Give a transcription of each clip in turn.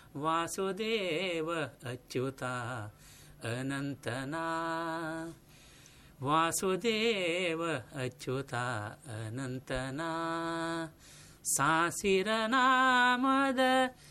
ವಾಸುದೇವ ಅಚ್ಯುತ ಅನಂತನಾ ವಾಸುದೇವ ಅಚ್ಯುತ ಅನಂತನಾ ಸಾಸಿರ ನಾಮದ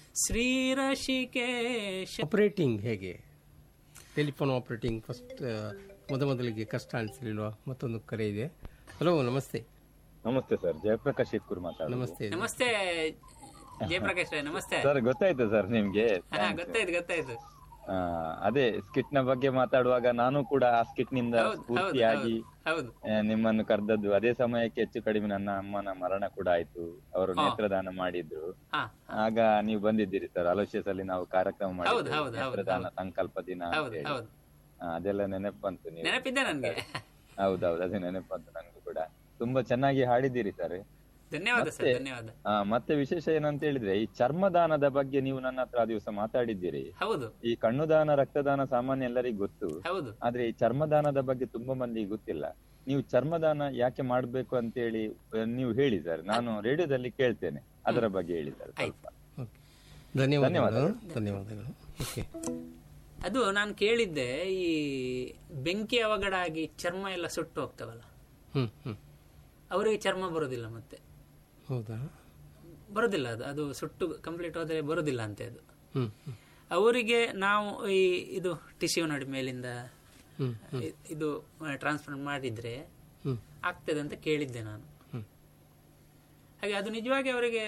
ಶ್ರೀರಷಿಕೇಶ ಆಪರೇಟಿಂಗ್ ಹೇಗೆ ಟೆಲಿಫೋನ್ ಆಪರೇಟಿಂಗ್ ಫಸ್ಟ್ ಮೊದ ಮೊದಲಿಗೆ ಕಷ್ಟ ಅನಿಸಲಿಲ್ವಾ ಮತ್ತೊಂದು ಕರೆ ಇದೆ ಹಲೋ ನಮಸ್ತೆ ನಮಸ್ತೆ ಸರ್ ಜಯಪ್ರಕಾಶ್ ಇಟ್ಕೂರ್ ಮಾತಾಡ ನಮಸ್ತೆ ನಮಸ್ತೆ ಜಯಪ್ರಕಾಶ್ ರೇ ನಮಸ್ತೆ ಸರ್ ಗೊತ್ತಾಯ್ತು ಸರ್ ನಿಮ್ಗೆ ಹಾ ಗೊತ್ತಾಯ್ತು ಗೊತ್ತಾಯ್ತು ಆ, ಅದೇ ಸ್ಕಿಟ್ ನ ಬಗ್ಗೆ ಮಾತಾಡುವಾಗ ನಾನು ಕೂಡ ಆ ಸ್ಕಿಟ್ ನಿಂದ ಹೌದು ಹೌದು ಸ್ಫೂರ್ತಿಯಾಗಿ ಹೌದು ಆ, ನಿಮ್ಮನ್ನು ಕರೆದದ್ದು ಅದೇ ಸಮಯಕ್ಕೆ ಹೆಚ್ಚು ಕಡಿಮೆ ನನ್ನ ಅಮ್ಮನ ಮರಣ ಕೂಡ ಆಯ್ತು ಅವರು ನೇತ್ರದಾನ ಮಾಡಿದ್ರು ಹಾ ಆಗ ನೀವು ಬಂದಿದ್ದೀರಿ ಸರ್ ಅಲೋಶಿಯಸ್ ಅಲ್ಲಿ ನಾವು ಕಾರ್ಯಕ್ರಮ ಹೌದು, ಮಾಡಿದ್ವಿ ಹೌದು, ಹೌದು, ನೇತ್ರದಾನ ಸಂಕಲ್ಪ ದಿನ ಅಂತ ಹೌದು ಹೇಳಿ. ಹೌದು ಆ, ಅದೆಲ್ಲ ನೆನಪು ಬಂತು ನೀವು ನೆನಪಿದ್ದೆ ನನ್ಗೆ ಹೌದೌದು ಅದೇ ನೆನಪು ಬಂತು ನಂಗೂ ಕೂಡ ತುಂಬಾ ಚೆನ್ನಾಗಿ ಹಾಡಿದ್ದೀರಿ ಸರ್ ಧನ್ಯವಾದ ಸರ್ ಧನ್ಯವಾದ ಆ, ಮತ್ತೆ ವಿಶೇಷ ಏನಂತ ಹೇಳಿದ್ರೆ ಈ ಚರ್ಮದಾನದ ಬಗ್ಗೆ ನೀವು ನನ್ನ ಹತ್ರ ಆ ದಿವಸ ಮಾತಾಡಿದ್ದೀರಿ ಹೌದು ಈ ಕಣ್ಣುದಾನ ರಕ್ತದಾನ ಸಾಮಾನ್ಯ ಎಲ್ಲರಿಗೂ ಗೊತ್ತು ಹೌದು ಆದ್ರೆ ಈ ಚರ್ಮದಾನದ ಬಗ್ಗೆ ತುಂಬಾ ಮಂದಿಗೆ ಗೊತ್ತಿಲ್ಲ ನೀವು ಚರ್ಮದಾನ ಯಾಕೆ ಮಾಡ್ಬೇಕು ಅಂತ ಹೇಳಿ ಆ, ನೀವು ಹೇಳಿ ಸರ್ ನಾನು ರೇಡಿಯೋದಲ್ಲಿ ಕೇಳ್ತೇನೆ ಅದರ ಬಗ್ಗೆ ಹೇಳಿ ಸರ್ ಸ್ವಲ್ಪ ಓಕೆ ಧನ್ಯವಾದಗಳು ಧನ್ಯವಾದಗಳು ಓಕೆ ಅದು ನಾನು ಕೇಳಿದ್ದೆ ಈ ಬೆಂಕಿ ಅವಘಡ ಆಗಿ ಚರ್ಮ ಎಲ್ಲ ಸುಟ್ಟು ಹೋಗ್ತವಲ್ಲ ಹ್ಞೂ ಹ್ಞೂ ಅವರಿಗೆ ಚರ್ಮ ಬರೋದಿಲ್ಲ ಮತ್ತೆ ಹೌದಾ ಬರೋದಿಲ್ಲ ಅದು ಅದು ಸುಟ್ಟು ಕಂಪ್ಲೀಟ್ ಹೋದರೆ ಬರೋದಿಲ್ಲ ಅಂತೆ ಅದು ಹ್ಞೂ ಹ್ಞೂ ಅವರಿಗೆ ನಾವು ಈ ಇದು ಟಿಶ್ಯೂ ನೋಡಿ ಮೇಲಿಂದ ಹ್ಞೂ ಇ- ಇದು ಟ್ರಾನ್ಸ್ಫರ್ ಮಾಡಿದ್ರೆ ಹ್ಞೂ ಆಗ್ತದೆ ಅಂತ ಕೇಳಿದ್ದೆ ನಾನು ಹ್ಞೂ ಹಾಗೆ ಅದು ನಿಜವಾಗಿ ಅವರಿಗೆ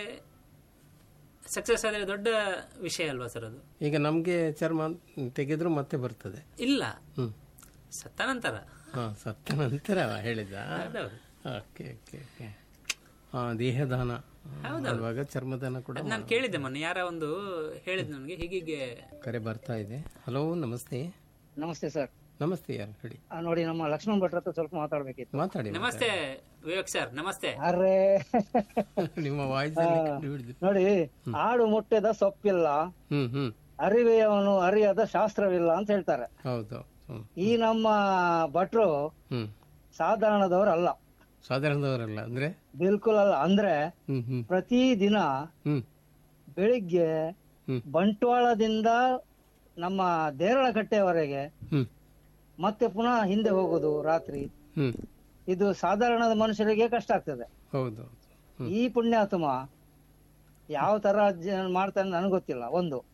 ಸಕ್ಸಸ್ ಆದರೆ ದೊಡ್ಡ ವಿಷಯ ಅಲ್ವಾ ಸರ್ ಅದು ಈಗ ನಮಗೆ ಚರ್ಮ ತೆಗೆದ್ರು ಮತ್ತೆ ಬರ್ತದೆ ಇಲ್ಲ ಹ್ಞೂ ಸತ್ತ ನಂತರ ಹಾಂ ಸತ್ತ ನಂತರ ಹೇಳಿದ ಹೌದೌದು. ಓಕೆ ಓಕೆ ಓಕೆ ಹಾಂ ದೇಹದಾನ ಮಾಡುವಾಗ ಚರ್ಮದಾನ ಕೂಡ ಅದು ನಾನು ಕೇಳಿದ್ದೆ ಮೊನ್ನೆ ಯಾರ ಒಂದು ಹೇಳಿದ್ ನನಗೆ ಹೀಗೀಗೆ ಕರೆ ಬರ್ತಾ ಇದೆ ಹಲೋ ನಮಸ್ತೆ ನಮಸ್ತೆ ಸರ್ ನಮಸ್ತೆ ಯಾರು ಹೇಳಿ ಆ, ನೋಡಿ ನಮ್ಮ ಲಕ್ಷ್ಮಣ್ ಭಟ್ರ ಹತ್ರ ಸ್ವಲ್ಪ ಮಾತಾಡ್ಬೇಕಿತ್ತು ಮಾತಾಡಿ ನಮಸ್ತೆ ವಿವೇಕ್ ಸರ್ ನಮಸ್ತೆ ಅರೆ ನಿಮ್ಮ ವಾಯ್ಸ್ ಹಿಡಿದು ನೋಡಿ ಆಡು ಮುಟ್ಟದ ಸೊಪ್ಪಿಲ್ಲ ಹ್ಮ್ ಹ್ಮ್ ಅರಿವೆಯವನು ಅರಿಯದ ಶಾಸ್ತ್ರವಿಲ್ಲ ಅಂತ ಹೇಳ್ತಾರೆ ಹೌದು ಹ್ಮ್ ಈ ನಮ್ಮ ಭಟ್ರು ಹ್ಮ್ ಸಾಧಾರಣದವರಲ್ಲ ಸಾಧಾರಣದವರಲ್ಲ ಅಂದ್ರೆ ಬಿಲ್ಕುಲ್ ಅಲ್ಲ ಅಂದ್ರೆ ಹ್ಮ್ ಹ್ಮ್ ಪ್ರತಿ ದಿನ ಹ್ಮ್ ಬೆಳಿಗ್ಗೆ ಹ್ಮ್. ಬಂಟ್ವಾಳದಿಂದ ನಮ್ಮ ದೇರಳಕಟ್ಟೆವರೆಗೆ ಹ್ಮ್ ಮತ್ತೆ ಪುನಃ ಹಿಂದೆ ಹೋಗೋದು ರಾತ್ರಿ ಹ್ಮ್ ಇದು ಸಾಧಾರಣದ ಮನುಷ್ಯರಿಗೆ ಕಷ್ಟ ಆಗ್ತದೆ ಹೌದು ಹೌದು ಹ್ಮ್ ಈ ಪುಣ್ಯಾತ್ಮ ಯಾವ ತರ ಜ- ಮಾಡ್ತಾನೆ ನನಗೆ ಗೊತ್ತಿಲ್ಲ ಒಂದು